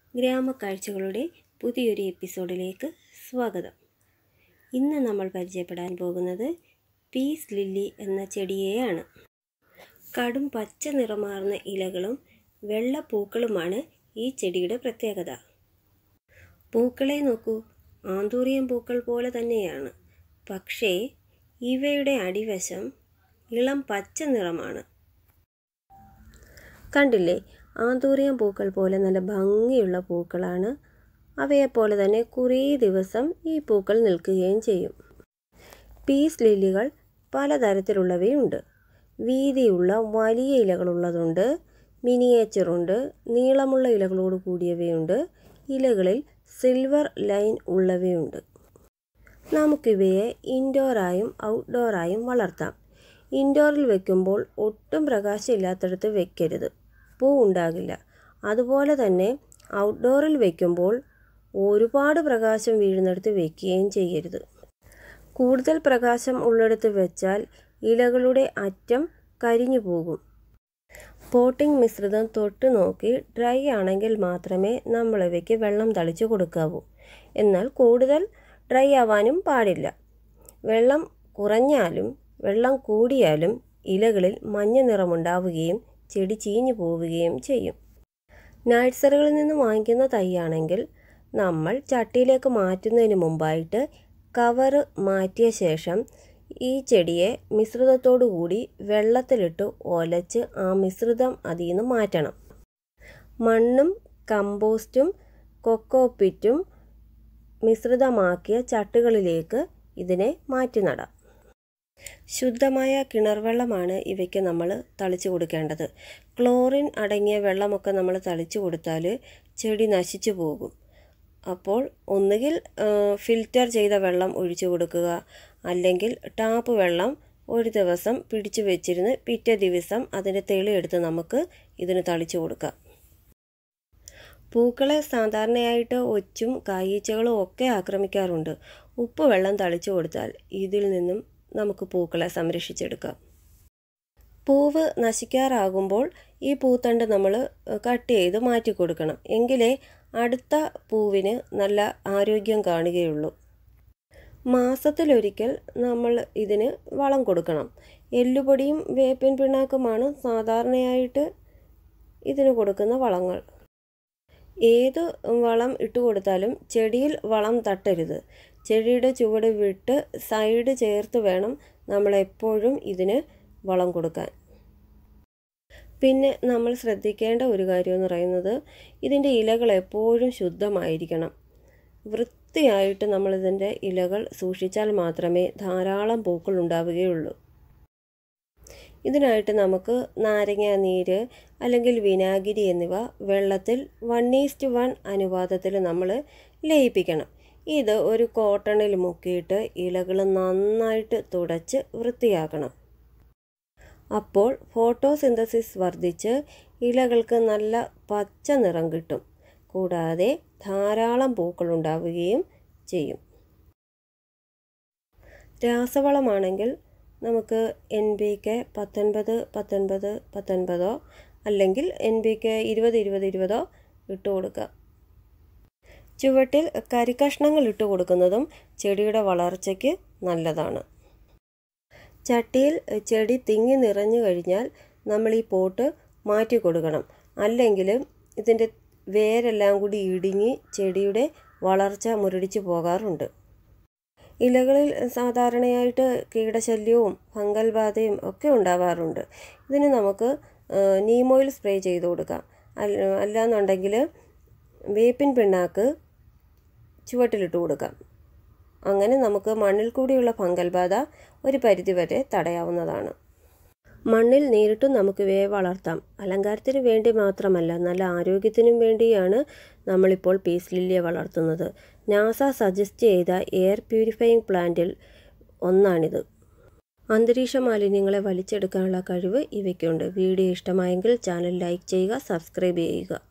ഗ്രാമക്കാഴ്ചകളുടെ പുതിയൊരു എപ്പിസോഡിലേക്ക് സ്വാഗതം ഇന്ന് നമ്മൾ പരിചയപ്പെടാൻ പോകുന്നത് പീസ് ലില്ലി എന്ന ചെടിയെയാണ് കടും പച്ച നിറമാർന്ന ഇലകളും വെള്ള പൂക്കളുമാണ് ഈ ചെടിയുടെ പ്രത്യേകത പൂക്കളെ നോക്കൂ ആന്തൂറിയം പൂക്കൾ പോലെ തന്നെയാണ് പക്ഷേ ഇവയുടെ അടിവശം ഇളം പച്ച നിറമാണ് കണ്ടില്ലേ ആന്തൂറിയം പൂക്കൾ പോലെ നല്ല ഭംഗിയുള്ള പൂക്കളാണ് അവയെപ്പോലെ തന്നെ കുറേ ദിവസം ഈ പൂക്കൾ നിൽക്കുകയും ചെയ്യും പീസ് ലില്ലികൾ പലതരത്തിലുള്ളവയുണ്ട് വീതിയുള്ള വലിയ ഇലകളുള്ളതുണ്ട് മിനിയേച്ചറുണ്ട് നീളമുള്ള ഇലകളോട് കൂടിയവയുണ്ട് ഇലകളിൽ സിൽവർ ലൈൻ ഉള്ളവയുണ്ട് നമുക്കിവയെ ഇൻഡോറായും ഔട്ട്ഡോറായും വളർത്താം ഇൻഡോറിൽ വെക്കുമ്പോൾ ഒട്ടും പ്രകാശമില്ലാത്തടത്ത് വെക്കരുത് പൂ ഉണ്ടാകില്ല അതുപോലെ തന്നെ ഔട്ട്ഡോറിൽ വെക്കുമ്പോൾ ഒരുപാട് പ്രകാശം വീഴുന്നിടത്ത് വെക്കുകയും ചെയ്യരുത് കൂടുതൽ പ്രകാശം ഉള്ളിടത്ത് വെച്ചാൽ ഇലകളുടെ അറ്റം കരിഞ്ഞു പോകും പോട്ടിംഗ് മിശ്രിതം തൊട്ട് നോക്കി ഡ്രൈ ആണെങ്കിൽ മാത്രമേ നമ്മൾ ഇവയ്ക്ക് വെള്ളം തളിച്ച് കൊടുക്കാവൂ എന്നാൽ കൂടുതൽ ഡ്രൈ ആവാനും പാടില്ല വെള്ളം കുറഞ്ഞാലും വെള്ളം കൂടിയാലും ഇലകളിൽ മഞ്ഞ നിറമുണ്ടാവുകയും ചെടി ചീഞ്ഞു പോവുകയും ചെയ്യും നഴ്സറികളിൽ നിന്ന് വാങ്ങിക്കുന്ന തൈയാണെങ്കിൽ നമ്മൾ ചട്ടിയിലേക്ക് മാറ്റുന്നതിന് മുമ്പായിട്ട് കവറ് മാറ്റിയ ശേഷം ഈ ചെടിയെ മിശ്രിതത്തോടു കൂടി വെള്ളത്തിലിട്ട് ഒലച്ച് ആ മിശ്രിതം അതിൽ നിന്ന് മാറ്റണം മണ്ണും കമ്പോസ്റ്റും കൊക്കോപ്പിറ്റും മിശ്രിതമാക്കിയ ചട്ടുകളിലേക്ക് ഇതിനെ മാറ്റി നടാം ശുദ്ധമായ കിണർ വെള്ളമാണ് ഇവയ്ക്ക് നമ്മൾ തളിച്ചു കൊടുക്കേണ്ടത് ക്ലോറിൻ അടങ്ങിയ വെള്ളമൊക്കെ നമ്മൾ തളിച്ചു കൊടുത്താൽ ചെടി നശിച്ചു പോകും അപ്പോൾ ഒന്നുകിൽ ഫിൽറ്റർ ചെയ്ത വെള്ളം ഒഴിച്ചു കൊടുക്കുക അല്ലെങ്കിൽ ടാപ്പ് വെള്ളം ഒരു ദിവസം പിടിച്ചു വെച്ചിരുന്ന് പിറ്റേ ദിവസം അതിൻ്റെ തെളിയെടുത്ത് നമുക്ക് ഇതിന് തളിച്ചു കൊടുക്കാം പൂക്കളെ സാധാരണയായിട്ട് ഒച്ചും കായീച്ചകളും ഒക്കെ ആക്രമിക്കാറുണ്ട് ഉപ്പ് വെള്ളം തളിച്ചു കൊടുത്താൽ ഇതിൽ നിന്നും നമുക്ക് പൂക്കളെ സംരക്ഷിച്ചെടുക്കാം പൂവ് നശിക്കാറാകുമ്പോൾ ഈ പൂത്തണ്ട് നമ്മൾ കട്ട് ചെയ്ത് മാറ്റി കൊടുക്കണം എങ്കിലേ അടുത്ത പൂവിന് നല്ല ആരോഗ്യം കാണുകയുള്ളൂ മാസത്തിലൊരിക്കൽ നമ്മൾ ഇതിന് വളം കൊടുക്കണം എല്ലുപൊടിയും വേപ്പിൻ പിണ്ണാക്കുമാണ് സാധാരണയായിട്ട് ഇതിന് കൊടുക്കുന്ന വളങ്ങൾ ഏത് വളം ഇട്ട് കൊടുത്താലും ചെടിയിൽ വളം തട്ടരുത് ചെടിയുടെ ചുവട് വിട്ട് സൈഡ് ചേർത്ത് വേണം നമ്മൾ എപ്പോഴും ഇതിന് വളം കൊടുക്കാൻ പിന്നെ നമ്മൾ ശ്രദ്ധിക്കേണ്ട ഒരു കാര്യം എന്ന് പറയുന്നത് ഇതിൻ്റെ ഇലകൾ എപ്പോഴും ശുദ്ധമായിരിക്കണം വൃത്തിയായിട്ട് നമ്മളിതിൻ്റെ ഇലകൾ സൂക്ഷിച്ചാൽ മാത്രമേ ധാരാളം പൂക്കൾ ഉണ്ടാവുകയുള്ളൂ ഇതിനായിട്ട് നമുക്ക് നാരങ്ങ നീര് അല്ലെങ്കിൽ വിനാഗിരി എന്നിവ വെള്ളത്തിൽ വൺ ഈസ്റ്റ് വൺ അനുപാതത്തിൽ നമ്മൾ ലയിപ്പിക്കണം ഇത് ഒരു കോട്ടണിൽ മുക്കിയിട്ട് ഇലകൾ നന്നായിട്ട് തുടച്ച് വൃത്തിയാക്കണം അപ്പോൾ ഫോട്ടോസിന്തസിസ് വർദ്ധിച്ച് ഇലകൾക്ക് നല്ല പച്ച നിറം കിട്ടും കൂടാതെ ധാരാളം പൂക്കൾ ഉണ്ടാവുകയും ചെയ്യും രാസവളമാണെങ്കിൽ നമുക്ക് എൻ ബി കെ പത്തൊൻപത് പത്തൊൻപത് പത്തൊൻപതോ അല്ലെങ്കിൽ എൻ ബി കെ ഇരുപത് ഇരുപത് ഇരുപതോ ഇട്ട് കൊടുക്കുക ചുവട്ടിൽ കരിക്കഷ്ണങ്ങൾ ഇട്ട് കൊടുക്കുന്നതും ചെടിയുടെ വളർച്ചയ്ക്ക് നല്ലതാണ് ചട്ടിയിൽ ചെടി തിങ്ങി നിറഞ്ഞു കഴിഞ്ഞാൽ നമ്മൾ ഈ പോട്ട് മാറ്റി കൊടുക്കണം അല്ലെങ്കിൽ ഇതിൻ്റെ വേരെല്ലാം കൂടി ഇടുങ്ങി ചെടിയുടെ വളർച്ച മുരടിച്ചു പോകാറുണ്ട് ഇലകളിൽ സാധാരണയായിട്ട് കീടശല്യവും ഫംഗൽ ബാധയും ഒക്കെ ഉണ്ടാവാറുണ്ട് ഇതിന് നമുക്ക് നീമോയിൽ സ്പ്രേ ചെയ്ത് കൊടുക്കാം അല്ലാന്നുണ്ടെങ്കിൽ വേപ്പിൻ പിണ്ണാക്ക് ചുവട്ടിലിട്ട് കൊടുക്കാം അങ്ങനെ നമുക്ക് മണ്ണിൽ കൂടിയുള്ള ഫംഗൽ ബാധ ഒരു പരിധിവരെ തടയാവുന്നതാണ് മണ്ണിൽ നേരിട്ടും നമുക്ക് ഇവയെ വളർത്താം അലങ്കാരത്തിന് വേണ്ടി മാത്രമല്ല നല്ല ആരോഗ്യത്തിനും വേണ്ടിയാണ് നമ്മളിപ്പോൾ പീസ് ലില്ലിയെ വളർത്തുന്നത് നാസ സജസ്റ്റ് ചെയ്ത എയർ പ്യൂരിഫയിങ് പ്ലാന്റിൽ ഒന്നാണിത് അന്തരീക്ഷ മാലിന്യങ്ങളെ വലിച്ചെടുക്കാനുള്ള കഴിവ് ഇവയ്ക്കുണ്ട് വീഡിയോ ഇഷ്ടമായെങ്കിൽ ചാനൽ ലൈക്ക് ചെയ്യുക സബ്സ്ക്രൈബ് ചെയ്യുക